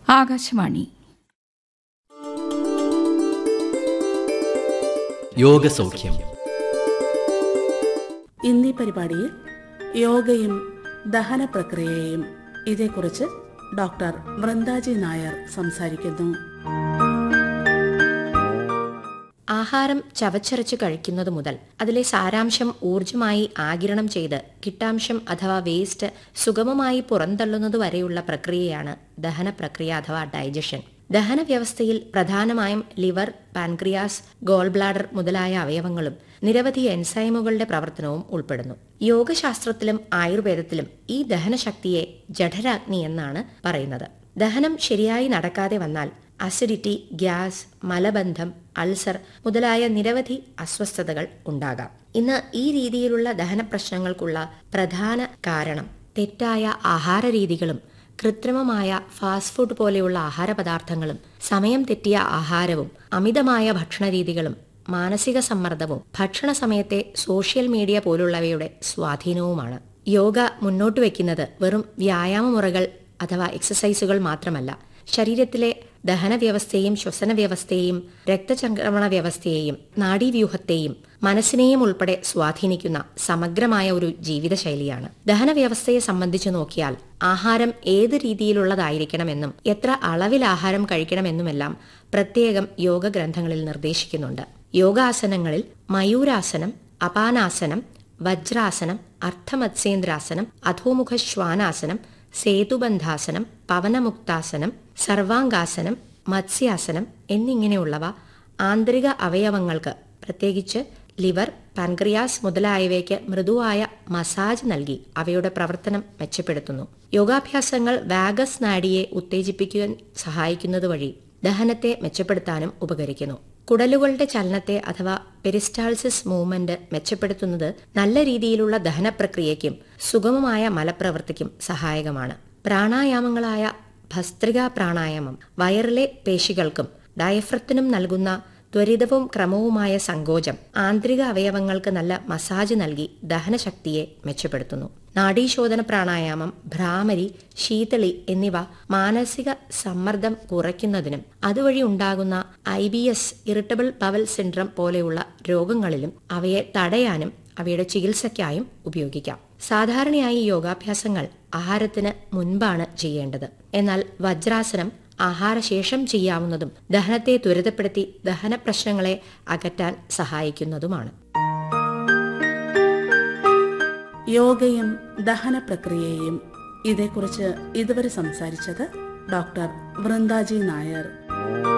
ആകാശവാണി യോഗസൗഖ്യം ഇന്നീ പരിപാടിയിൽ യോഗയും ദഹന പ്രക്രിയയും ഇതേക്കുറിച്ച് ഡോക്ടർ വൃന്ദാജി നായർ സംസാരിക്കുന്നു ആഹാരം ചവച്ചരച്ച് കഴിക്കുന്നത് മുതൽ അതിലെ സാരാംശം ഊർജമായി ആഗിരണം ചെയ്ത് കിട്ടാംശം അഥവാ വേസ്റ്റ് സുഗമമായി പുറന്തള്ളുന്നത് വരെയുള്ള പ്രക്രിയയാണ് ദഹന പ്രക്രിയ അഥവാ ഡൈജഷൻ ദഹന വ്യവസ്ഥയിൽ പ്രധാനമായും ലിവർ പാൻക്രിയാസ് ഗോൾ ബ്ലാഡർ മുതലായ അവയവങ്ങളും നിരവധി എൻസൈമുകളുടെ പ്രവർത്തനവും ഉൾപ്പെടുന്നു യോഗശാസ്ത്രത്തിലും ആയുർവേദത്തിലും ഈ ദഹനശക്തിയെ ജഠരാഗ്നി എന്നാണ് പറയുന്നത് ദഹനം ശരിയായി നടക്കാതെ വന്നാൽ അസിഡിറ്റി ഗ്യാസ് മലബന്ധം അൾസർ മുതലായ നിരവധി അസ്വസ്ഥതകൾ ഉണ്ടാകാം ഇന്ന് ഈ രീതിയിലുള്ള ദഹന പ്രശ്നങ്ങൾക്കുള്ള പ്രധാന കാരണം തെറ്റായ ആഹാര രീതികളും കൃത്രിമമായ ഫാസ്റ്റ് ഫുഡ് പോലെയുള്ള ആഹാര പദാർത്ഥങ്ങളും സമയം തെറ്റിയ ആഹാരവും അമിതമായ ഭക്ഷണരീതികളും മാനസിക സമ്മർദ്ദവും ഭക്ഷണ സമയത്തെ സോഷ്യൽ മീഡിയ പോലുള്ളവയുടെ സ്വാധീനവുമാണ് യോഗ മുന്നോട്ട് വയ്ക്കുന്നത് വെറും വ്യായാമമുറകൾ അഥവാ എക്സസൈസുകൾ മാത്രമല്ല ശരീരത്തിലെ ദഹനവ്യവസ്ഥയെയും ശ്വസന വ്യവസ്ഥയെയും രക്തചംക്രമണ വ്യവസ്ഥയെയും നാഡീവ്യൂഹത്തെയും മനസ്സിനെയും ഉൾപ്പെടെ സ്വാധീനിക്കുന്ന സമഗ്രമായ ഒരു ജീവിതശൈലിയാണ് ദഹനവ്യവസ്ഥയെ സംബന്ധിച്ചു നോക്കിയാൽ ആഹാരം ഏത് രീതിയിലുള്ളതായിരിക്കണമെന്നും എത്ര അളവിൽ ആഹാരം കഴിക്കണമെന്നുമെല്ലാം പ്രത്യേകം യോഗ ഗ്രന്ഥങ്ങളിൽ നിർദ്ദേശിക്കുന്നുണ്ട് യോഗാസനങ്ങളിൽ മയൂരാസനം അപാനാസനം വജ്രാസനം അർത്ഥമത്സ്യേന്ദ്രാസനം അധോമുഖ ശ്വാനാസനം സേതുബന്ധാസനം പവനമുക്താസനം സർവാംഗാസനം മത്സ്യാസനം എന്നിങ്ങനെയുള്ളവ ആന്തരിക അവയവങ്ങൾക്ക് പ്രത്യേകിച്ച് ലിവർ പാൻക്രിയാസ് മുതലായവയ്ക്ക് മൃദുവായ മസാജ് നൽകി അവയുടെ പ്രവർത്തനം മെച്ചപ്പെടുത്തുന്നു യോഗാഭ്യാസങ്ങൾ വാഗസ് നാഡിയെ ഉത്തേജിപ്പിക്കുവാൻ സഹായിക്കുന്നത് വഴി ദഹനത്തെ മെച്ചപ്പെടുത്താനും ഉപകരിക്കുന്നു കുടലുകളുടെ ചലനത്തെ അഥവാ പെരിസ്റ്റാൾസിസ് മൂവ്മെന്റ് മെച്ചപ്പെടുത്തുന്നത് നല്ല രീതിയിലുള്ള ദഹന പ്രക്രിയയ്ക്കും സുഗമമായ മലപ്രവൃത്തിക്കും സഹായകമാണ് പ്രാണായാമങ്ങളായ ഭസ്ത്രികാ പ്രാണായാമം വയറിലെ പേശികൾക്കും ഡയഫ്രത്തിനും നൽകുന്ന ത്വരിതവും ക്രമവുമായ സങ്കോചം ആന്തരിക അവയവങ്ങൾക്ക് നല്ല മസാജ് നൽകി ദഹനശക്തിയെ മെച്ചപ്പെടുത്തുന്നു നാഡീശോധന പ്രാണായാമം ഭ്രാമരി ശീതളി എന്നിവ മാനസിക സമ്മർദ്ദം കുറയ്ക്കുന്നതിനും അതുവഴി ഉണ്ടാകുന്ന I B S irritable bowel syndrome പോലെയുള്ള രോഗങ്ങളിലും അവയെ തടയാനും അവയുടെ ചികിത്സയ്ക്കായും ഉപയോഗിക്കാം സാധാരണയായി യോഗാഭ്യാസങ്ങൾ ആഹാരത്തിന് മുൻപാണ് ചെയ്യേണ്ടത് എന്നാൽ വജ്രാസനം ആഹാരശേഷം ചെയ്യാവുന്നതും ദഹനത്തെ ത്വരിതപ്പെടുത്തി ദഹന പ്രശ്നങ്ങളെ അകറ്റാൻ സഹായിക്കുന്നതുമാണ് യോഗയും ദഹന പ്രക്രിയയും ഇതേക്കുറിച്ച് ഇതുവരെ സംസാരിച്ചത് ഡോക്ടർ വൃന്ദാജി നായർ